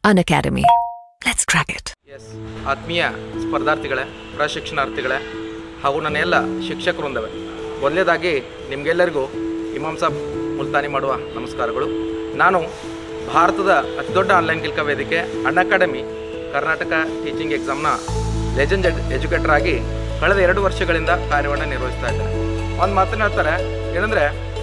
An Academy. Let's crack it. Yes ಆತ್ಮೀಯ ಸ್ಪರ್ಧಾರ್ಥಿಗಳೇ ಪ್ರಶಿಕ್ಷಣಾರ್ಥಿಗಳೇ ಹಾಗೂ ನನ್ನ ಎಲ್ಲ ಶಿಕ್ಷಕರೊಂದವೆ ಮೊದಲನೇದಾಗಿ ನಿಮಗೆಲ್ಲರಿಗೂ ಇಮಾಮ್ ಸಾಬ್ ಮುಲ್ತಾನಿ ಮಾಡುವ ನಮಸ್ಕಾರಗಳು ನಾನು ಭಾರತದ ಅತಿದೊಡ್ಡ ಆನ್ಲೈನ್ ಕಲಿಕಾ ವೇದಿಕೆ ಅನ್ ಅಕಾಡೆಮಿ ಕರ್ನಾಟಕ ಟೀಚಿಂಗ್ ಎಕ್ಸಾಮ್ನ ಲೆಜೆಂಡ್ ಎಜುಕೇಟರ್ ಆಗಿ ಕಳೆದ ಎರಡು ವರ್ಷಗಳಿಂದ ಕಾರ್ಯವನ್ನು ನಿರ್ವಹಿಸ್ತಾ ಇದ್ದೇನೆ ಒಂದು ಮಾತನ್ನ ಹೇಳ್ತಾರೆ ಏನಂದರೆ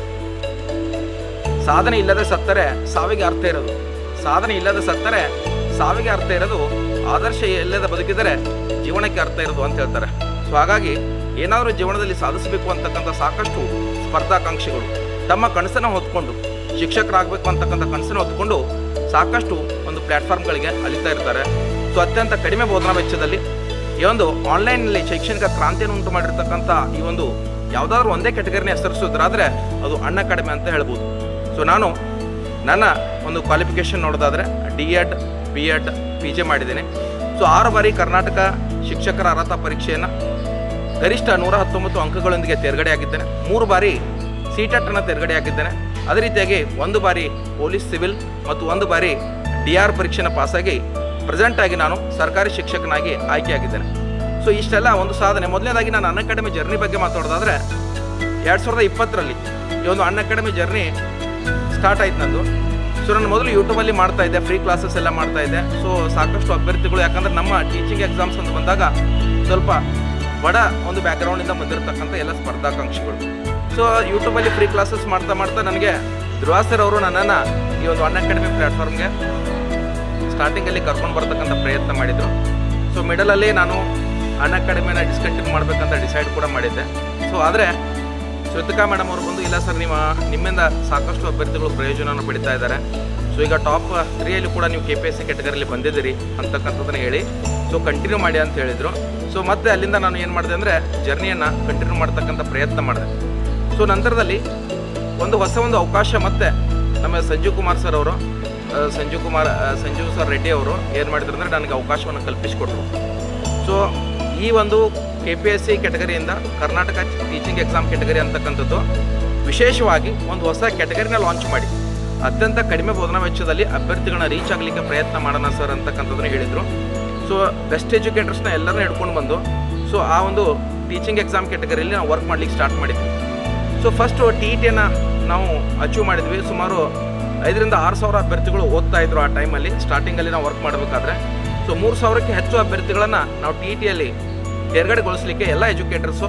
ಸಾಧನೆ ಇಲ್ಲದೆ ಸತ್ತರೆ ಸಾವಿಗೆ ಅರ್ಥ ಇರೋದು ಸಾಧನೆ ಇಲ್ಲದೆ ಸತ್ತರೆ ಸಾವಿಗೆ ಅರ್ಥ ಇರೋದು ಆದರ್ಶ ಇಲ್ಲದೆ ಬದುಕಿದರೆ ಜೀವನಕ್ಕೆ ಅರ್ಥ ಇರೋದು ಅಂತ ಹೇಳ್ತಾರೆ ಸೊ ಹಾಗಾಗಿ ಏನಾದರೂ ಜೀವನದಲ್ಲಿ ಸಾಧಿಸಬೇಕು ಅಂತಕ್ಕಂಥ ಸಾಕಷ್ಟು ಸ್ಪರ್ಧಾಕಾಂಕ್ಷಿಗಳು ತಮ್ಮ ಕನಸನ್ನು ಹೊತ್ಕೊಂಡು ಶಿಕ್ಷಕರಾಗಬೇಕು ಅಂತಕ್ಕಂಥ ಕನಸನ್ನು ಹೊತ್ಕೊಂಡು ಸಾಕಷ್ಟು ಒಂದು ಪ್ಲ್ಯಾಟ್ಫಾರ್ಮ್ಗಳಿಗೆ ಅಲಿತಾ ಇರ್ತಾರೆ ಸೊ ಅತ್ಯಂತ ಕಡಿಮೆ ಬೋಧನಾ ವೆಚ್ಚದಲ್ಲಿ ಈ ಒಂದು ಆನ್ಲೈನ್ನಲ್ಲಿ ಶೈಕ್ಷಣಿಕ ಕ್ರಾಂತಿಯನ್ನು ಉಂಟು ಮಾಡಿರ್ತಕ್ಕಂಥ ಈ ಒಂದು ಯಾವುದಾದ್ರೂ ಒಂದೇ ಕೆಟಗರಿನ ಹೆಸರಿಸೋದ್ರಾದರೆ ಅದು ಅಣ್ಣ ಕಡಿಮೆ ಅಂತ ಹೇಳ್ಬೋದು ಸೊ ನಾನು ನನ್ನ ಒಂದು ಕ್ವಾಲಿಫಿಕೇಷನ್ ನೋಡೋದಾದರೆ D Ed B Ed P G ಮಾಡಿದ್ದೇನೆ ಸೊ ಆರು ಬಾರಿ ಕರ್ನಾಟಕ ಶಿಕ್ಷಕರ ಅರ್ಹತಾ ಪರೀಕ್ಷೆಯನ್ನು ಗರಿಷ್ಠ ನೂರ ಹತ್ತೊಂಬತ್ತು ಅಂಕಗಳೊಂದಿಗೆ ತೇರ್ಗಡೆಯಾಗಿದ್ದೇನೆ ಮೂರು ಬಾರಿ ಅನ್ನು ತೇರ್ಗಡೆಯಾಗಿದ್ದೇನೆ ಅದೇ ರೀತಿಯಾಗಿ ಒಂದು ಬಾರಿ ಪೊಲೀಸ್ ಸಿವಿಲ್ ಮತ್ತು ಒಂದು ಬಾರಿ ಡಿ ಆರ್ ಪರೀಕ್ಷೆನ ಪಾಸಾಗಿ ಪ್ರೆಸೆಂಟ್ ಆಗಿ ನಾನು ಸರ್ಕಾರಿ ಶಿಕ್ಷಕನಾಗಿ ಆಯ್ಕೆಯಾಗಿದ್ದೇನೆ ಸೊ ಇಷ್ಟೆಲ್ಲ ಒಂದು ಸಾಧನೆ ಮೊದಲನೇದಾಗಿ ನಾನು ಅನ್ ಅಕಾಡೆಮಿ ಜರ್ನಿ ಬಗ್ಗೆ ಮಾತಾಡೋದಾದರೆ ಎರಡು ಸಾವಿರದ ಇಪ್ಪತ್ತರಲ್ಲಿ ಈ ಒಂದು ಅನ್ ಅಕಾಡೆಮಿ ಜರ್ನಿ ಸ್ಟಾರ್ಟ್ ಆಯ್ತು ನಂದು ಸೊ ನಾನು ಮೊದಲು ಯೂಟ್ಯೂಬಲ್ಲಿ ಮಾಡ್ತಾ ಇದ್ದೆ ಫ್ರೀ ಕ್ಲಾಸಸ್ ಎಲ್ಲ ಮಾಡ್ತಾ ಇದ್ದೆ ಸೊ ಸಾಕಷ್ಟು ಅಭ್ಯರ್ಥಿಗಳು ಯಾಕಂದ್ರೆ ನಮ್ಮ ಟೀಚಿಂಗ್ ಎಕ್ಸಾಮ್ಸ್ ಅಂತ ಬಂದಾಗ ಸ್ವಲ್ಪ ಬಡ ಒಂದು ಬ್ಯಾಕ್ಗ್ರೌಂಡಿಂದ ಬಂದಿರತಕ್ಕಂಥ ಎಲ್ಲ ಸ್ಪರ್ಧಾಕಾಂಕ್ಷಿಗಳು ಸೊ ಯೂಟ್ಯೂಬಲ್ಲಿ ಫ್ರೀ ಕ್ಲಾಸಸ್ ಮಾಡ್ತಾ ಮಾಡ್ತಾ ನನಗೆ ಧ್ರುವಾಸರ್ ಅವರು ನನ್ನನ್ನು ಈ ಒಂದು ಅನ್ ಅಕಾಡೆಮಿ ಪ್ಲ್ಯಾಟ್ಫಾರ್ಮ್ಗೆ ಸ್ಟಾರ್ಟಿಂಗಲ್ಲಿ ಕರ್ಕೊಂಡು ಬರ್ತಕ್ಕಂಥ ಪ್ರಯತ್ನ ಮಾಡಿದರು ಸೊ ಮಿಡಲಲ್ಲಿ ನಾನು ಅನ್ ಅಕಾಡೆಮಿನ ಡಿಸ್ಕಂಟಿನ್ಯೂ ಮಾಡಬೇಕಂತ ಡಿಸೈಡ್ ಕೂಡ ಮಾಡಿದ್ದೆ ಸೊ ಆದರೆ ಶ್ರುತಿಕಾ ಮೇಡಮ್ ಅವರು ಬಂದು ಇಲ್ಲ ಸರ್ ನಿಮ್ಮ ನಿಮ್ಮಿಂದ ಸಾಕಷ್ಟು ಅಭ್ಯರ್ಥಿಗಳು ಪ್ರಯೋಜನವನ್ನು ಪಡಿತಾ ಇದ್ದಾರೆ ಸೊ ಈಗ ಟಾಪ್ ತ್ರೀಯಲ್ಲಿ ಕೂಡ ನೀವು ಕೆ ಪಿ ಎಸ್ ಸಿ ಕೆಟಗರಿಯಲ್ಲಿ ಬಂದಿದ್ದೀರಿ ಅಂತಕ್ಕಂಥದ್ದನ್ನು ಹೇಳಿ ಸೊ ಕಂಟಿನ್ಯೂ ಮಾಡಿ ಅಂತ ಹೇಳಿದರು ಸೊ ಮತ್ತೆ ಅಲ್ಲಿಂದ ನಾನು ಏನು ಮಾಡಿದೆ ಅಂದರೆ ಜರ್ನಿಯನ್ನು ಕಂಟಿನ್ಯೂ ಮಾಡ್ತಕ್ಕಂಥ ಪ್ರಯತ್ನ ಮಾಡಿದೆ ಸೊ ನಂತರದಲ್ಲಿ ಒಂದು ಹೊಸ ಒಂದು ಅವಕಾಶ ಮತ್ತೆ ನಮ್ಮ ಸಂಜೀವ್ ಕುಮಾರ್ ಸರ್ ಅವರು ಆ, ಸಂಜೀವ್ ಕುಮಾರ್ ಆ, ಸಂಜೀವ್ ಸರ್ ರೆಡ್ಡಿ ಅವರು ಏನು ಮಾಡಿದ್ರು ಅಂದರೆ ನನಗೆ ಅವಕಾಶವನ್ನು ಕಲ್ಪಿಸಿಕೊಟ್ರು ಸೊ ಈ ಒಂದು ಕೆ ಪಿ ಎಸ್ ಸಿ ಕೆಟಗರಿಯಿಂದ ಕರ್ನಾಟಕ ಟೀಚಿಂಗ್ ಎಕ್ಸಾಮ್ ಕೆಟಗರಿ ಅಂತಕ್ಕಂಥದ್ದು ವಿಶೇಷವಾಗಿ ಒಂದು ಹೊಸ ಕೆಟಗರಿನ ಲಾಂಚ್ ಮಾಡಿ ಅತ್ಯಂತ ಕಡಿಮೆ ಬೋಧನಾ ವೆಚ್ಚದಲ್ಲಿ ಅಭ್ಯರ್ಥಿಗಳನ್ನ ರೀಚ್ ಆಗಲಿಕ್ಕೆ ಪ್ರಯತ್ನ ಮಾಡೋಣ ಸರ್ ಅಂತಕ್ಕಂಥದ್ದನ್ನ ಹೇಳಿದರು ಸೊ ಬೆಸ್ಟ್ ಎಜುಕೇಟರ್ಸ್ನ ಎಲ್ಲರನ್ನ ಹಿಡ್ಕೊಂಡು ಬಂದು ಸೊ ಆ ಒಂದು ಟೀಚಿಂಗ್ ಎಕ್ಸಾಮ್ ಕೆಟಗರಿಯಲ್ಲಿ ನಾವು ವರ್ಕ್ ಮಾಡ್ಲಿಕ್ಕೆ ಸ್ಟಾರ್ಟ್ ಮಾಡಿದ್ವಿ ಸೊ ಫಸ್ಟು ಟಿ ಇ ಟಿಯನ್ನು ನಾವು ಅಚೀವ್ ಮಾಡಿದ್ವಿ ಸುಮಾರು ಐದರಿಂದ ಆರು ಸಾವಿರ ಅಭ್ಯರ್ಥಿಗಳು ಓದ್ತಾ ಇದ್ರು ಆ ಟೈಮಲ್ಲಿ ಸ್ಟಾರ್ಟಿಂಗಲ್ಲಿ ನಾವು ವರ್ಕ್ ಮಾಡಬೇಕಾದ್ರೆ ಸೊ ಮೂರು ಸಾವಿರಕ್ಕೆ ಹೆಚ್ಚು ಅಭ್ಯರ್ಥಿಗಳನ್ನು ನಾವು ಟಿ ಇ ಟಿಯಲ್ಲಿ ತೇರ್ಗಡೆಗೊಳಿಸಲಿಕ್ಕೆ ಎಲ್ಲ ಎಜುಕೇಟರ್ಸು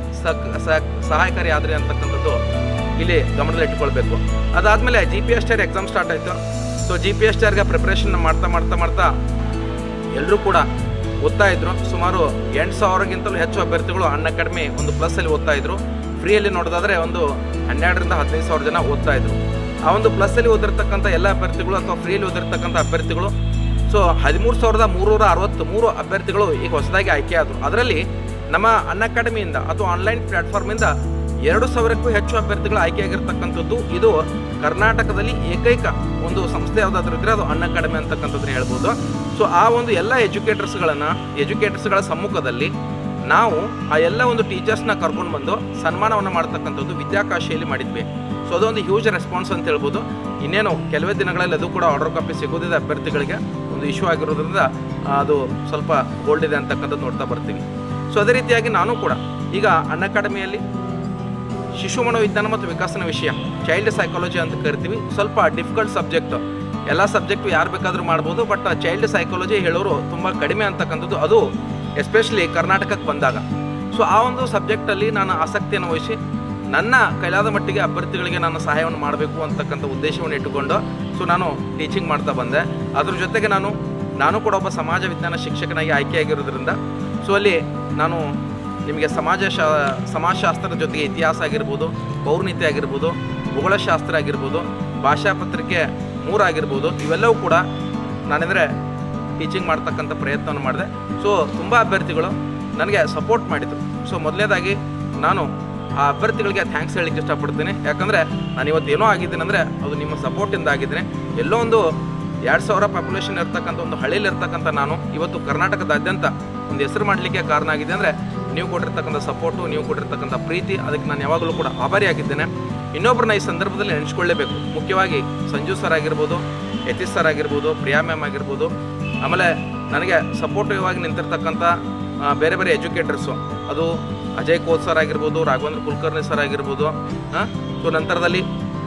ಸಹಾಯಕಾರಿ ಆದರೆ ಅಂತಕ್ಕಂಥದ್ದು ಇಲ್ಲಿ ಗಮನದಲ್ಲಿ ಇಟ್ಕೊಳ್ಬೇಕು ಅದಾದಮೇಲೆ G P S T R exam start ಆಯಿತು so G P S T ಆರ್ಗೆ ಪ್ರಿಪ್ರೇಷನ್ ಮಾಡ್ತಾ ಮಾಡ್ತಾ ಮಾಡ್ತಾ ಎಲ್ಲರೂ ಕೂಡ ಓದ್ತಾ ಇದ್ರು ಸುಮಾರು ಎಂಟು ಸಾವಿರಕ್ಕಿಂತಲೂ ಹೆಚ್ಚು ಅಭ್ಯರ್ಥಿಗಳು ಅನ್ ಅಕಾಡೆಮಿ ಒಂದು ಪ್ಲಸ್ಸಲ್ಲಿ ಓದ್ತಾ ಇದ್ರು ಫ್ರೀಯಲ್ಲಿ ನೋಡೋದಾದ್ರೆ ಒಂದು ಹನ್ನೆರಡರಿಂದ ಹದಿನೈದು ಸಾವಿರ ಜನ ಓದ್ತಾ ಇದ್ರು ಆ ಒಂದು ಪ್ಲಸ್ಸಲ್ಲಿ ಓದಿರ್ತಕ್ಕಂಥ ಎಲ್ಲ ಅಭ್ಯರ್ಥಿಗಳು ಅಥವಾ ಫ್ರೀಯಲ್ಲಿ ಓದಿರ್ತಕ್ಕಂಥ ಅಭ್ಯರ್ಥಿಗಳು ಸೊ ಹದಿಮೂರು ಸಾವಿರದ ಮೂರುನೂರ ಅರವತ್ತು ಮೂರು ಅಭ್ಯರ್ಥಿಗಳು ಈಗ ಹೊಸದಾಗಿ ಆಯ್ಕೆ ಆದರು ಅದರಲ್ಲಿ ನಮ್ಮ ಅನ್ ಅಕಾಡೆಮಿಯಿಂದ ಅಥವಾ ಆನ್ಲೈನ್ ಪ್ಲ್ಯಾಟ್ಫಾರ್ಮಿಂದ ಎರಡು ಸಾವಿರಕ್ಕೂ ಹೆಚ್ಚು ಅಭ್ಯರ್ಥಿಗಳು ಆಯ್ಕೆಯಾಗಿರ್ತಕ್ಕಂಥದ್ದು ಇದು ಕರ್ನಾಟಕದಲ್ಲಿ ಏಕೈಕ ಒಂದು ಸಂಸ್ಥೆ ಯಾವುದಾದ್ರೂ ಇದ್ದರೆ ಅದು ಅನ್ ಅಕಾಡೆಮಿ ಅಂತಕ್ಕಂಥದ್ದನ್ನ ಹೇಳ್ಬೋದು ಸೊ ಆ ಒಂದು ಎಲ್ಲ ಎಜುಕೇಟರ್ಸ್ಗಳನ್ನು ಎಜುಕೇಟರ್ಸ್ಗಳ ಸಮ್ಮುಖದಲ್ಲಿ ನಾವು ಆ ಎಲ್ಲ ಒಂದು ಟೀಚರ್ಸ್ನ ಕರ್ಕೊಂಡು ಬಂದು ಸನ್ಮಾನವನ್ನು ಮಾಡ್ತಕ್ಕಂಥದ್ದು ವಿದ್ಯಾಕಾಶಿಯಲ್ಲಿ ಮಾಡಿದ್ವಿ ಸೊ ಅದೊಂದು ಹ್ಯೂಜ್ ರೆಸ್ಪಾನ್ಸ್ ಅಂತ ಹೇಳ್ಬೋದು ಇನ್ನೇನು ಕೆಲವೇ ದಿನಗಳಲ್ಲಿ ಅದು ಕೂಡ ಆರ್ಡರ್ ಕಾಪಿ ಸಿಗೋದಿದೆ ಅಭ್ಯರ್ಥಿಗಳಿಗೆ ಒಂದು ಇಶ್ಯೂ ಆಗಿರೋದ್ರಿಂದ ಆ, ಅದು ಸ್ವಲ್ಪ ಗೋಲ್ಡ್ ಇದೆ ಅಂತಕ್ಕಂಥದ್ದು ನೋಡ್ತಾ ಬರ್ತೀವಿ ಸೊ ಅದೇ ರೀತಿಯಾಗಿ ನಾನು ಕೂಡ ಈಗ ಅನ್ ಅಕಾಡೆಮಿಯಲ್ಲಿ ಶಿಶು ಮನೋವಿಜ್ಞಾನ ಮತ್ತು ವಿಕಾಸನ ವಿಷಯ ಚೈಲ್ಡ್ ಸೈಕಾಲಜಿ ಅಂತ ಕರಿತೀವಿ ಸ್ವಲ್ಪ ಡಿಫಿಕಲ್ಟ್ ಸಬ್ಜೆಕ್ಟ್ ಎಲ್ಲ ಸಬ್ಜೆಕ್ಟು ಯಾರು ಬೇಕಾದರೂ ಮಾಡ್ಬೋದು ಬಟ್ ಚೈಲ್ಡ್ ಸೈಕಾಲಜಿ ಹೇಳೋರು ತುಂಬ ಕಡಿಮೆ ಅಂತಕ್ಕಂಥದ್ದು ಅದು ಎಸ್ಪೆಷಲಿ ಕರ್ನಾಟಕಕ್ಕೆ ಬಂದಾಗ ಸೊ ಆ ಒಂದು ಸಬ್ಜೆಕ್ಟಲ್ಲಿ ನಾನು ಆಸಕ್ತಿಯನ್ನು ವಹಿಸಿ ನನ್ನ ಕೈಲಾದ ಮಟ್ಟಿಗೆ ಅಭ್ಯರ್ಥಿಗಳಿಗೆ ನಾನು ಸಹಾಯವನ್ನು ಮಾಡಬೇಕು ಅಂತಕ್ಕಂಥ ಉದ್ದೇಶವನ್ನು ಇಟ್ಟುಕೊಂಡು ಸೊ ನಾನು ಟೀಚಿಂಗ್ ಮಾಡ್ತಾ ಬಂದೆ ಅದ್ರ ಜೊತೆಗೆ ನಾನು ನಾನು ಕೂಡ ಒಬ್ಬ ಸಮಾಜ ವಿಜ್ಞಾನ ಶಿಕ್ಷಕನಾಗಿ ಆಯ್ಕೆಯಾಗಿರೋದ್ರಿಂದ ಸೊ ಅಲ್ಲಿ ನಾನು ನಿಮಗೆ ಸಮಾಜ ಶಾ ಸಮಾಜಶಾಸ್ತ್ರದ ಜೊತೆಗೆ ಇತಿಹಾಸ ಆಗಿರ್ಬೋದು ಪೌರ್ಣಿತಿ ಆಗಿರ್ಬೋದು ಭೂಗೋಳಶಾಸ್ತ್ರ ಆಗಿರ್ಬೋದು ಭಾಷಾ ಪತ್ರಿಕೆ ಮೂರಾಗಿರ್ಬೋದು ಇವೆಲ್ಲವೂ ಕೂಡ ನಾನೆಂದರೆ ಟೀಚಿಂಗ್ ಮಾಡ್ತಕ್ಕಂಥ ಪ್ರಯತ್ನವನ್ನು ಮಾಡಿದೆ ಸೊ ತುಂಬ ಅಭ್ಯರ್ಥಿಗಳು ನನಗೆ ಸಪೋರ್ಟ್ ಮಾಡಿದರು ಸೊ ಮೊದಲನೇದಾಗಿ ನಾನು ಆ ಅಭ್ಯರ್ಥಿಗಳಿಗೆ ಥ್ಯಾಂಕ್ಸ್ ಹೇಳಲಿಕ್ಕೆ ಇಷ್ಟಪಡ್ತೀನಿ ಯಾಕಂದರೆ ನಾನು ಇವತ್ತು ಏನೋ ಆಗಿದ್ದೀನಿ ಅಂದರೆ ಅದು ನಿಮ್ಮ ಸಪೋರ್ಟಿಂದ ಆಗಿದ್ದೀನಿ ಎಲ್ಲೋ ಒಂದು ಎರಡು ಸಾವಿರ ಪಾಪ್ಯುಲೇಷನ್ ಇರ್ತಕ್ಕಂಥ ಒಂದು ಹಳ್ಳಿಯಲ್ಲಿ ಇರ್ತಕ್ಕಂಥ ನಾನು ಇವತ್ತು ಕರ್ನಾಟಕದಾದ್ಯಂತ ಒಂದು ಹೆಸರು ಮಾಡಲಿಕ್ಕೆ ಕಾರಣ ಆಗಿದೆ ಅಂದರೆ ನೀವು ಕೊಟ್ಟಿರ್ತಕ್ಕಂಥ ಸಪೋರ್ಟು ನೀವು ಕೊಟ್ಟಿರ್ತಕ್ಕಂಥ ಪ್ರೀತಿ ಅದಕ್ಕೆ ನಾನು ಯಾವಾಗಲೂ ಕೂಡ ಆಭಾರಿಯಾಗಿದ್ದೇನೆ ಇನ್ನೊಬ್ಬರನ್ನ ಈ ಸಂದರ್ಭದಲ್ಲಿ ನೆನೆಸ್ಕೊಳ್ಳೇಬೇಕು ಮುಖ್ಯವಾಗಿ ಸಂಜು ಸರ್ ಆಗಿರ್ಬೋದು ಯತೀಶ್ ಸರ್ ಆಗಿರ್ಬೋದು ಪ್ರಿಯಾ ಮ್ಯಾಮ್ ಆಗಿರ್ಬೋದು ಆಮೇಲೆ ನನಗೆ ಸಪೋರ್ಟಿವ್ ಆಗಿ ನಿಂತಿರ್ತಕ್ಕಂಥ ಆ, ಬೇರೆ ಬೇರೆ ಎಜುಕೇಟರ್ಸು ಅದು ಅಜಯ್ ಕೋಚ್ ಸರ್ ಆಗಿರ್ಬೋದು ರಾಘವೇಂದ್ರ ಕುಲಕರ್ಣಿ ಸರ್ ಆಗಿರ್ಬೋದು ಸೊ ನಂತರದಲ್ಲಿ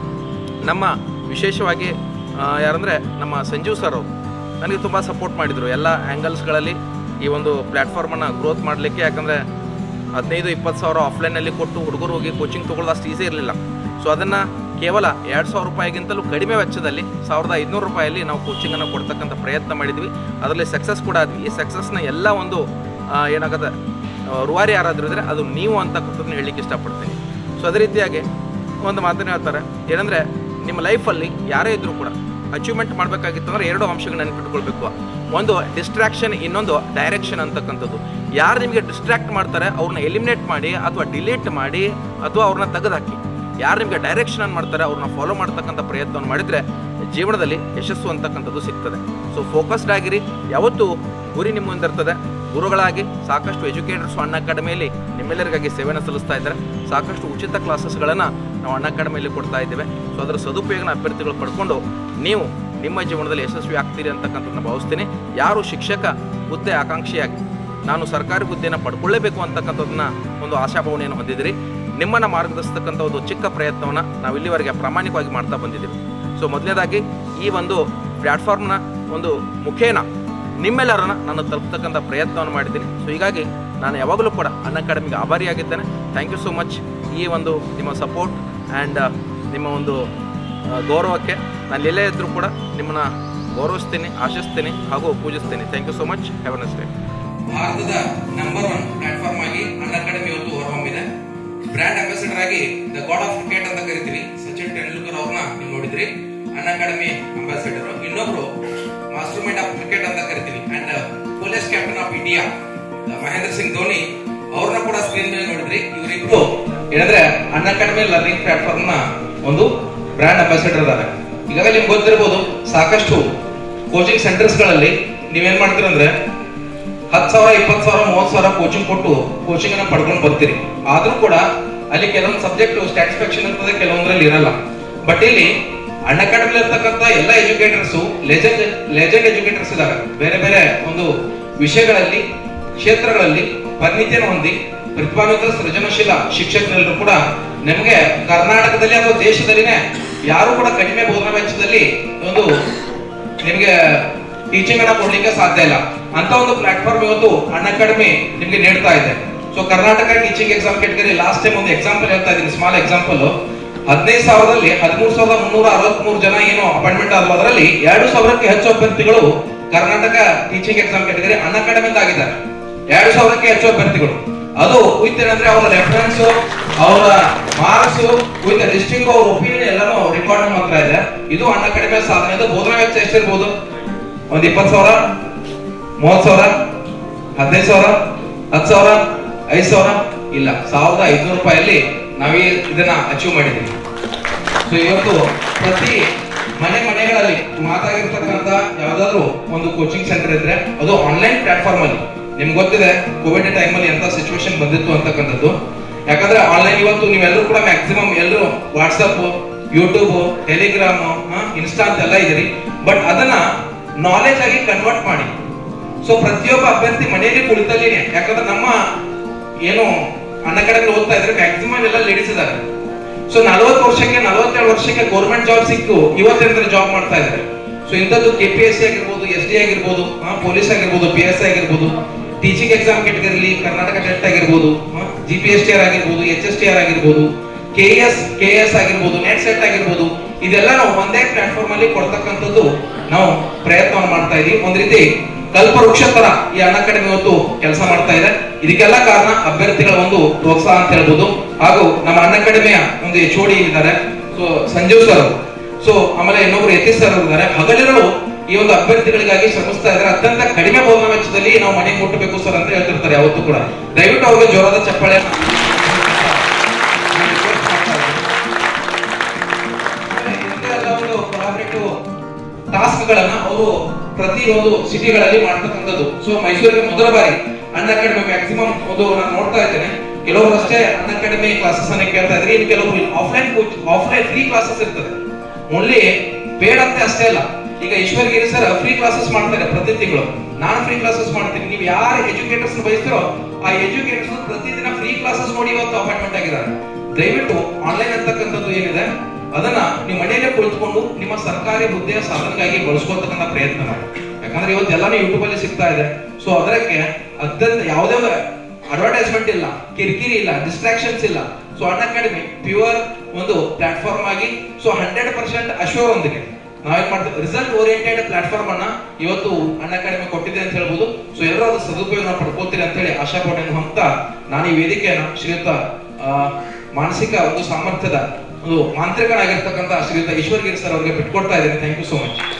ನಮ್ಮ ವಿಶೇಷವಾಗಿ ಆ, ಯಾರಂದರೆ ನಮ್ಮ ಸಂಜೀವ್ ಸರ್ ಅವರು ನನಗೆ ತುಂಬ ಸಪೋರ್ಟ್ ಮಾಡಿದರು ಎಲ್ಲ ಆ್ಯಂಗಲ್ಸ್ಗಳಲ್ಲಿ ಈ ಒಂದು ಪ್ಲ್ಯಾಟ್ಫಾರ್ಮನ್ನು ಗ್ರೋತ್ ಮಾಡಲಿಕ್ಕೆ ಯಾಕಂದರೆ ಹದಿನೈದು ಇಪ್ಪತ್ತು ಸಾವಿರ ಆಫ್ಲೈನಲ್ಲಿ ಕೊಟ್ಟು ಹುಡುಗರು ಹೋಗಿ ಕೋಚಿಂಗ್ ತೊಗೊಳ್ಳೋದು ಅಷ್ಟು ಈಸಿ ಇರಲಿಲ್ಲ ಸೊ ಅದನ್ನು ಕೇವಲ ಎರಡು ಸಾವಿರ ರೂಪಾಯಿಗಿಂತಲೂ ಕಡಿಮೆ ವೆಚ್ಚದಲ್ಲಿ ಸಾವಿರದ ಐದುನೂರು ರೂಪಾಯಲ್ಲಿ ನಾವು ಕೋಚಿಂಗನ್ನು ಕೊಡ್ತಕ್ಕಂಥ ಪ್ರಯತ್ನ ಮಾಡಿದ್ವಿ ಅದರಲ್ಲಿ ಸಕ್ಸಸ್ ಕೂಡ ಆದ್ವಿ ಈ ಸಕ್ಸಸ್ನ ಎಲ್ಲ ಒಂದು ಆ, ಏನಾಗತ್ತೆ ಆ, ರೂವಾರಿ ಯಾರಾದರೂ ಇದ್ದರೆ ಅದು ನೀವು ಅಂತಕ್ಕಂಥದ್ದನ್ನ ಹೇಳಲಿಕ್ಕೆ ಇಷ್ಟಪಡ್ತೀನಿ ಸೊ ಅದೇ ರೀತಿಯಾಗಿ ಒಂದು ಮಾತನ್ನು ಹೇಳ್ತಾರೆ ಏನಂದರೆ ನಿಮ್ಮ ಲೈಫಲ್ಲಿ ಯಾರೇ ಇದ್ದರೂ ಕೂಡ ಅಚೀವ್ಮೆಂಟ್ ಮಾಡಬೇಕಾಗಿತ್ತು ಅಂದರೆ ಎರಡು ಅಂಶಗಳನ್ನ ನೆನಪಿಟ್ಕೊಳ್ಬೇಕು ಒಂದು ಡಿಸ್ಟ್ರಾಕ್ಷನ್ ಇನ್ನೊಂದು ಡೈರೆಕ್ಷನ್ ಅಂತಕ್ಕಂಥದ್ದು ಯಾರು ನಿಮಗೆ ಡಿಸ್ಟ್ರಾಕ್ಟ್ ಮಾಡ್ತಾರೆ ಅವ್ರನ್ನ ಎಲಿಮಿನೇಟ್ ಮಾಡಿ ಅಥವಾ ಡಿಲೀಟ್ ಮಾಡಿ ಅಥವಾ ಅವ್ರನ್ನ ತೆಗೆದುಹಾಕಿ ಯಾರು ನಿಮಗೆ ಡೈರೆಕ್ಷನ್ ಮಾಡ್ತಾರೆ ಅವ್ರನ್ನ ಫಾಲೋ ಮಾಡ್ತಕ್ಕಂಥ ಪ್ರಯತ್ನವನ್ನು ಮಾಡಿದರೆ ಜೀವನದಲ್ಲಿ ಯಶಸ್ಸು ಅಂತಕ್ಕಂಥದ್ದು ಸಿಗ್ತದೆ ಸೊ ಫೋಕಸ್ಡ್ ಆಗಿರಿ ಯಾವತ್ತೂ ಗುರಿ ನಿಮ್ಮ ಮುಂದಿರ್ತದೆ ಗುರುಗಳಾಗಿ ಸಾಕಷ್ಟು ಎಜುಕೇಟರ್ಸ್ ಅಣ್ಣ ಅಕಾಡೆಮಿಯಲ್ಲಿ ನಿಮ್ಮೆಲ್ಲರಿಗಾಗಿ ಸೇವೆಯನ್ನು ಸಲ್ಲಿಸ್ತಾ ಇದ್ದಾರೆ ಸಾಕಷ್ಟು ಉಚಿತ ಕ್ಲಾಸಸ್ಗಳನ್ನು ನಾವು ಅಣ್ಣ ಅಕಾಡೆಮಿಯಲ್ಲಿ ಕೊಡ್ತಾ ಇದ್ದೇವೆ ಸೊ ಅದರ ಸದುಪಯೋಗನ ಅಭ್ಯರ್ಥಿಗಳು ಪಡ್ಕೊಂಡು ನೀವು ನಿಮ್ಮ ಜೀವನದಲ್ಲಿ ಯಶಸ್ವಿ ಆಗ್ತೀರಿ ಅಂತಕ್ಕಂಥದ್ದನ್ನ ಭಾವಿಸ್ತೀನಿ ಯಾರು ಶಿಕ್ಷಕ ಹುದ್ದೆ ಆಕಾಂಕ್ಷಿಯಾಗಿ ನಾನು ಸರ್ಕಾರಿ ಹುದ್ದೆಯನ್ನು ಪಡ್ಕೊಳ್ಳೇಬೇಕು ಅಂತಕ್ಕಂಥದ್ದನ್ನ ಒಂದು ಆಶಾಭಾವನೆಯನ್ನು ಹೊಂದಿದಿರಿ ನಿಮ್ಮನ್ನು ಮಾರ್ಗದರ್ಶತಕ್ಕಂಥ ಒಂದು ಚಿಕ್ಕ ಪ್ರಯತ್ನವನ್ನು ನಾವು ಇಲ್ಲಿವರೆಗೆ ಪ್ರಾಮಾಣಿಕವಾಗಿ ಮಾಡ್ತಾ ಬಂದಿದ್ದೀವಿ ಸೊ ಮೊದಲನೇದಾಗಿ ಈ ಒಂದು ಪ್ಲ್ಯಾಟ್ಫಾರ್ಮ್ನ ಒಂದು ಮುಖೇನ ನಿಮ್ಮೆಲ್ಲರನ್ನ ನಾನು ತಲುಪ್ತಕ್ಕಂಥ ಪ್ರಯತ್ನವನ್ನು ಮಾಡಿದ್ದೀನಿ ಸೊ ಹೀಗಾಗಿ ನಾನು ಯಾವಾಗಲೂ ಕೂಡ ಅನ್ನ ಅಕಾಡೆಮಿಗೆ ಆಭಾರಿಯಾಗಿದ್ದೇನೆ ಥ್ಯಾಂಕ್ ಯು ಸೋ ಮಚ್ ಈ ಒಂದು ನಿಮ್ಮ ಸಪೋರ್ಟ್ ಆ್ಯಂಡ್ ನಿಮ್ಮ ಒಂದು ಆ, ಗೌರವಕ್ಕೆ ನಾನು ಎಲ್ಲೇ ಇದ್ದರೂ ಕೂಡ ನಿಮ್ಮನ್ನ ಗೌರವಿಸ್ತೀನಿ ಆಶಿಸ್ತೀನಿ ಹಾಗೂ ಪೂಜಿಸ್ತೀನಿ thank you so much have a day ಭಾರತದ ನಂಬರ್ ಒನ್ ಪ್ಲಾಟ್ಫಾರ್ಮ್ ಆಗಿ ಅನ್ ಅಕಾಡೆಮಿ ಇವತ್ತು ಹೊರಹೊಮ್ಮಿದೆ ಬ್ರ್ಯಾಂಡ್ ಅಂಬಾಸಿಡರ್ ಆಗಿ ದ ಗಾಡ್ ಆಫ್ ಕ್ರಿಕೆಟ್ ಅಂತ ಕರಿತೀವಿ ಸಚಿನ್ ತೆಂಡೂಲ್ಕರ್ ಅವ್ರನ್ನ ನೀವು ನೋಡಿದ್ರಿ ಅನ್ ಅಕಾಡೆಮಿ ಅಂಬಾಸಿಡರ್ ಇನ್ನೊಬ್ರು ಮಾಸ್ಟರ್ ಮೈಂಡ್ ಆಫ್ ಕ್ರಿಕೆಟ್ ಅಂತ ಕರಿತೀವಿ and police captain of India Mahendra Singh Dhoni ಅವ್ರನ್ನ ಕೂಡ ಸ್ಕ್ರೀನ್ ಮೇಲೆ ನೋಡಿದ್ರಿ ಇವರಿಬ್ರು ಏನಂದ್ರೆ ಅನ್ ಅಕಾಡೆಮಿ ಲರ್ನಿಂಗ್ ಪ್ಲಾಟ್ಫಾರ್ಮ್ ನ ಒಂದು ಬ್ರ್ಯಾಂಡ್ ಅಂಬಾಸಿಡರ್ ಅದಾರೆ ಈಗಾಗಲೇ ನಿಮ್ಗೆ ಗೊತ್ತಿರ್ಬೋದು ಸಾಕಷ್ಟು ಕೋಚಿಂಗ್ ಸೆಂಟರ್ಸ್ ಗಳಲ್ಲಿ ನೀವೇನ್ ಮಾಡ್ತೀರಂದ್ರೆ ಹತ್ತು ಸಾವಿರ ಇಪ್ಪತ್ತು ಸಾವಿರ ಮೂವತ್ತು ಸಾವಿರ ಕೋಚಿಂಗ್ ಕೊಟ್ಟು ಕೋಚಿಂಗ್ ಅನ್ನ ಪಡ್ಕೊಂಡು ಬರ್ತೀರಿ ಆದ್ರೂ ಕೂಡ ಅಲ್ಲಿ ಕೆಲವೊಂದು ಸಬ್ಜೆಕ್ಟ್ ಸ್ಟ್ಯಾಟಿಸ್ಫ್ಯಾಕ್ಷನ್ ಇರ್ತದೆ ಕೆಲವೊಂದ್ರಲ್ಲಿ ಇರಲ್ಲ ಬಟ್ ಇಲ್ಲಿ ಅಣ್ಣ ಅಕಾಡೆಮಿ ಇರ್ತಕ್ಕಂಥ ಎಲ್ಲ ಎಜುಕೇಟರ್ಸ್ ಲೆಜೆಂಡ್ ಲೆಜೆಂಡ್ ಎಜುಕೇಟರ್ಸ್ ಇದಾವೆ ಬೇರೆ ಬೇರೆ ಒಂದು ವಿಷಯಗಳಲ್ಲಿ ಕ್ಷೇತ್ರಗಳಲ್ಲಿ ಪರಿಣಿತಿಯನ್ನು ಹೊಂದಿ ಪ್ರತಿಭಾನ್ವಿತ ಸೃಜನಶೀಲ ಶಿಕ್ಷಕರೆಲ್ಲರೂ ಕೂಡ ನಮಗೆ ಕರ್ನಾಟಕದಲ್ಲಿ ಅಥವಾ ದೇಶದಲ್ಲಿನೇ ಯಾರು ಕೂಡ ಕಡಿಮೆ ಬೋಧನಾ ವೆಚ್ಚದಲ್ಲಿ ಒಂದು ನಿಮಗೆ ಟೀಚಿಂಗ್ ಅನ್ನ ಕೊಡ್ಲಿಕ್ಕೆ ಸಾಧ್ಯ ಇಲ್ಲ ಅಂತ ಒಂದು ಪ್ಲಾಟ್ಫಾರ್ಮ್ ಇವತ್ತು ಅನ್ ಅಕಾಡೆಮಿ ನಿಮ್ಗೆ ನೀಡ್ತಾ ಇದೆ so Karnataka teaching exam category last time ಒಂದು ಎಕ್ಸಾಂಪಲ್ ಹೇಳ್ತಾ ಇದ್ದೀನಿ ಸ್ಮಾಲ್ ಎಕ್ಸಾಂಪಲ್ ಹದಿನೈದು ಸಾವಿರದಲ್ಲಿ ಹದಿಮೂರು ಸಾವಿರದ ಮುನ್ನೂರ ಅರವತ್ಮೂರು ಜನ ಏನು ಅಪಾಯಿಂಟ್ಮೆಂಟ್ ಆದ್ರು ಅದರಲ್ಲಿ ಎರಡು ಸಾವಿರಕ್ಕೆ ಹೆಚ್ಚು ಅಭ್ಯರ್ಥಿಗಳು ಕರ್ನಾಟಕ ಟೀಚಿಂಗ್ ಎಕ್ಸಾಮ್ ಕೆಟಗರಿ ಅನ್ ಅಕಾಡೆಮಿಂದ ಆಗಿದ್ದಾರೆ ಎರಡು ಸಾವಿರಕ್ಕೆ ಹೆಚ್ಚು ಅಭ್ಯರ್ಥಿಗಳು ಅದು ವಿತ್ ಏನಂದ್ರೆ ಅವರ ರೆಫರೆನ್ಸ್ ಅವರ ಮಾರ್ಕ್ಸ್ ವಿತ್ ಡಿಸ್ಟಿಂಗ್ ಅವ್ರ ಒಪಿನಿಯನ್ ಎಲ್ಲಾನು ರೆಕಾರ್ಡ್ ಮಾತ್ರ ಇದೆ ಇದು ಅಣ್ಣ ಕಡಿಮೆ ಸಾಧನೆ ಇದು ಬೋಧನಾ ವೆಚ್ಚ ಎಷ್ಟಿರ್ಬೋದು ಒಂದ್ ಇಪ್ಪತ್ತು ಸಾವಿರ ಮೂವತ್ ಸಾವಿರ ಹದಿನೈದು ಸಾವಿರ ಹತ್ತು ಸಾವಿರ ಐದು ಸಾವಿರ ಇಲ್ಲ ಸಾವಿರದ ಐದ್ನೂರು ರೂಪಾಯಲ್ಲಿ ನಾವೀ ಇದನ್ನ ಅಚೀವ್ ಮಾಡಿದ್ದೀವಿ ಸೊ ಇವತ್ತು ಪ್ರತಿ ಮನೆ ಮನೆಗಳಲ್ಲಿ ಮಾತಾಗಿರ್ತಕ್ಕಂಥ ಯಾವ್ದಾದ್ರು ಒಂದು ಕೋಚಿಂಗ್ ಸೆಂಟರ್ ಇದ್ರೆ ಅದು ಆನ್ಲೈನ್ ಪ್ಲಾಟ್ಫಾರ್ಮ್ ಅಲ್ಲಿ ನಿಮ್ಗೆ ಗೊತ್ತಿದೆ ಕೋವಿಡ್ ಟೈಮ್ ಅಲ್ಲಿ ಎಂತ ಸಿಚುವೇಶನ್ ಬಂದಿತ್ತು ಅಂತಕ್ಕಂಥದ್ದು ಯಾಕಂದ್ರೆ ಆನ್ಲೈನ್ ಇವತ್ತು ನೀವೆಲ್ಲರೂ ಕೂಡ ಮ್ಯಾಕ್ಸಿಮಮ್ ಎಲ್ಲರೂ ವಾಟ್ಸಪ್ ಯೂಟ್ಯೂಬ್ ಟೆಲಿಗ್ರಾಮ್ ಇನ್ಸ್ಟಾ ಅಂತೆಲ್ಲ ಇದೀರಿ ಬಟ್ ಅದನ್ನ ನಾಲೆಜ್ ಆಗಿ ಕನ್ವರ್ಟ್ ಮಾಡಿ ಸೊ ಪ್ರತಿಯೊಬ್ಬ ಅಭ್ಯರ್ಥಿ ಮನೆಯಲ್ಲಿ ಕುಳಿತಲ್ಲಿನೇ ಯಾಕಂದ್ರೆ ನಮ್ಮ ಏನು ಅಣ್ಣ ಕಡೆ ಓದ್ತಾ ಇದ್ರೆ ಮ್ಯಾಕ್ಸಿಮಮ್ ಎಲ್ಲ ಲೇಡೀಸ್ ಇದ್ದಾರೆ ಸೊ ನಲವತ್ತು ವರ್ಷಕ್ಕೆ ನಲವತ್ತೆರಡು ವರ್ಷಕ್ಕೆ ಗೌರ್ಮೆಂಟ್ ಜಾಬ್ ಸಿಕ್ಕು ಇವತ್ತಿನ ಜಾಬ್ ಮಾಡ್ತಾ ಇದ್ದಾರೆ ಸೊ ಇಂಥದ್ದು ಕೆ ಪಿ ಎಸ್ ಸಿ ಆಗಿರ್ಬೋದು ಎಸ್ ಡಿ ಆಗಿರ್ಬೋದು ಪೊಲೀಸ್ ಆಗಿರ್ಬೋದು ಪಿ ಎಸ್ ಆಗಿರ್ಬೋದು ಟೀಚಿಂಗ್ ಎಕ್ಸಾಮ್ ಕೆಟಗರಿಲಿ ಕರ್ನಾಟಕ ಟೆಟ್ ಆಗಿರ್ಬೋದು G P S T R ಆಗಿರ್ಬೋದು ಎಚ್ ಎಸ್ ಟಿ ಆರ್ ಆಗಿರ್ಬೋದು ಕೆ ಎಸ್ ಕೆ ಎಸ್ ಆಗಿರ್ಬೋದು ನೆಟ್ ಸೆಟ್ ಆಗಿರ್ಬೋದು ಇದೆಲ್ಲ ನಾವು ಒಂದೇ ಪ್ಲಾಟ್ಫಾರ್ಮ್ ಅಲ್ಲಿ ಕೊಡ್ತಕ್ಕಂಥದ್ದು ನಾವು ಪ್ರಯತ್ನವನ್ನು ಮಾಡ್ತಾ ಇದೀವಿ ಒಂದ್ ರೀತಿ ಕಲ್ಪವೃಕ್ಷ ತರ ಈ ಅಣ್ಣ ಅಕಾಡೆಮಿ ಇವತ್ತು ಕೆಲಸ ಮಾಡ್ತಾ ಇದೆ ಇದಕ್ಕೆಲ್ಲ ಕಾರಣ ಅಭ್ಯರ್ಥಿಗಳ ಒಂದು ಪ್ರೋತ್ಸಾಹ ಅಂತ ಹೇಳ್ಬೋದು ಹಾಗೂ ನಮ್ಮ ಅಣ್ಣ ಅಕಾಡೆಮಿಯ ಒಂದು ಎಚ್ ಓಡಿ ಇದ್ದಾರೆ ಸೊ ಸಂಜೀವ್ ಸರ್ ಸೊ ಆಮೇಲೆ ಇನ್ನೊಬ್ರು ಯತೀಶ್ ಸರ್ ಇದ್ದಾರೆ ಹಗಲಿರಲು ಈ ಒಂದು ಅಭ್ಯರ್ಥಿಗಳಿಗಾಗಿ ಶ್ರಮಿಸ್ತಾ ಇದ್ದಾರೆ ಅತ್ಯಂತ ಕಡಿಮೆ ಬೋಧನಾ ವೆಚ್ಚದಲ್ಲಿ ನಾವು ಮನೆ ಮುಟ್ಟಬೇಕು ಸರ್ ಅಂತ ಹೇಳ್ತಿರ್ತಾರೆ ಯಾವತ್ತೂ ಕೂಡ ದಯವಿಟ್ಟು ಅವ್ರಿಗೆ ಜೋರಾದ ಚಪ್ಪಾಳೆ ಟಾಸ್ಕ್ ಗಳನ್ನ ಅವರು ಪ್ರತಿ ಒಂದು ಸಿಟಿಗಳಲ್ಲಿ ಮಾಡ್ತಕ್ಕಂಥದ್ದು ಸೊ ಮೈಸೂರಿಗೆ ಮೊದಲ ಬಾರಿ ಅನ್ ಅಕಾಡೆಮಿ ಮ್ಯಾಕ್ಸಿಮಮ್ ಒಂದು ನಾನು ನೋಡ್ತಾ ಇದ್ದೇನೆ ಕೆಲವರು ಅಷ್ಟೇ ಅನ್ ಅಕಾಡೆಮಿ ಕ್ಲಾಸಸ್ ಅನ್ನ ಕೇಳ್ತಾ ಇದ್ರೆ ಇನ್ನು ಕೆಲವರು offline coach offline free classes ಇರ್ತದೆ ಓನ್ಲಿ ಪೇಡ್ ಅಂತ ಅಷ್ಟೇ ಅಲ್ಲ ಈಗ Ishwar Giri sir free classes ಮಾಡ್ತಾರೆ ಪ್ರತಿ ತಿಂಗಳು ನಾನು ಫ್ರೀ ಕ್ಲಾಸಸ್ ಮಾಡ್ತೀನಿ ನೀವು ಯಾರು ಎಜುಕೇಟರ್ಸ್ ಬಯಸ್ತಿರೋ ಆ ಎಜುಕೇಟರ್ಸ್ ಪ್ರತಿದಿನ ಫ್ರೀ ಕ್ಲಾಸಸ್ ನೋಡಿ ಇವತ್ತು ಅಪಾಯಿಂಟ್ಮೆಂಟ್ ಆಗಿದ್ದಾರೆ ದಯವಿಟ್ಟು ಆನ್ಲೈನ್ ಅಂತಕ್ಕಂಥದ್ದು ಏನಿದೆ ಅದನ್ನ ನೀವು ಮನೆಯಲ್ಲೇ ಕುಳಿತುಕೊಂಡು ನಿಮ್ಮ ಸರ್ಕಾರಿ ಹುದ್ದೆಯ ಸಾಧನೆಗಾಗಿ ಬಳಸ್ಕೊಳ್ತಕ್ಕಂಥ ಪ್ರಯತ್ನ ಮಾಡಿ ಯಾಕಂದ್ರೆ ಇವತ್ತು ಎಲ್ಲಾನು ಯೂಟ್ಯೂಬ್ ಅಲ್ಲಿ ಸಿಗ್ತಾ ಇದೆ ಸೊ ಅದಕ್ಕೆ ಅತ್ಯಂತ ಯಾವುದೇ ಅಡ್ವರ್ಟೈಸ್ಮೆಂಟ್ ಇಲ್ಲ ಕಿರಿಕಿರಿ ಇಲ್ಲ ಡಿಸ್ಟ್ರಾಕ್ಷನ್ಸ್ ಇಲ್ಲ ಸೊ ಅನ್ ಅಕಾಡೆಮಿ ಪ್ಯೂರ್ ಒಂದು ಪ್ಲಾಟ್ಫಾರ್ಮ್ ಆಗಿ ಸೊ ಹಂಡ್ರೆಡ್ ಪರ್ಸೆಂಟ್ ಅಶ್ಯೂರ್ ಒಂದಿಗೆ ನಾವೇನ್ ಮಾಡ್ತೀವಿ ರಿಸಲ್ಟ್ ಓರಿಯೆಂಟೆಡ್ ಪ್ಲಾಟ್ಫಾರ್ಮ್ ಅನ್ನ ಇವತ್ತು ಅನ್ ಅಕಾಡೆಮಿ ಕೊಟ್ಟಿದೆ ಅಂತ ಹೇಳ್ಬೋದು ಸೊ ಎಲ್ಲರೂ ಅದು ಸದುಪಯೋಗ ಪಡ್ಕೋತೀರಿ ಅಂತ ಹೇಳಿ ಆಶಾ ಪಟ್ಟೆನು ಅಂತ ನಾನು ಈ ವೇದಿಕೆಯನ್ನ ಶ್ರೀಯುತ ಆ, ಮಾನಸಿಕ ಒಂದು ಸಾಮರ್ಥ್ಯದ ಒಂದು ಮಾಂತ್ರಿಕನಾಗಿರ್ತಕ್ಕಂಥ ಶ್ರೀಯುತ ಈಶ್ವರ್ ಗಿರಿ ಸರ್ ಅವರಿಗೆ ಬಿಟ್ಕೊಡ್ತಾ ಇದ್ದೇನೆ ಥ್ಯಾಂಕ್ ಯು ಸೋ ಮಚ್